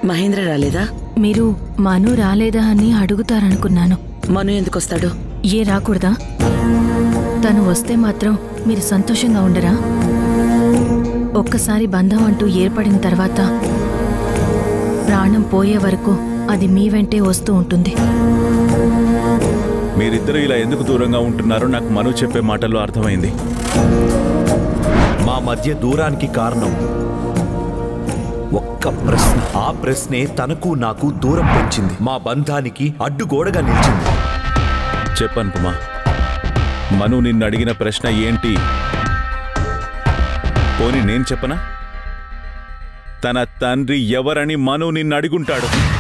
మహేంద్ర రాలేదా మీరు మను రాలేదా అని అడుగుతారనుకున్నాను మను ఎందుకు వస్తాడు ఏ రాకూడదా తను వస్తే మాత్రం మీరు సంతోషంగా ఉండరా ఒక్కసారి బంధం అంటూ ఏర్పడిన తర్వాత ప్రాణం పోయే వరకు అది మీ వెంటే వస్తూ ఉంటుంది మీరిద్దరూ ఇలా ఎందుకు దూరంగా ఉంటున్నారో నాకు మను చెప్పే మాటల్లో అర్థమైంది మా మధ్య దూరానికి కారణం ఒక్క ప్రశ్న ఆ ప్రశ్నే తనకు నాకు దూరం పెంచింది మా బంధానికి అడ్డుగోడగా నిలిచింది చెప్పను పుమా మను నిన్ను అడిగిన ప్రశ్న ఏంటి పోని నేను చెప్పనా తన తండ్రి ఎవరని మను నిన్ను అడుగుంటాడు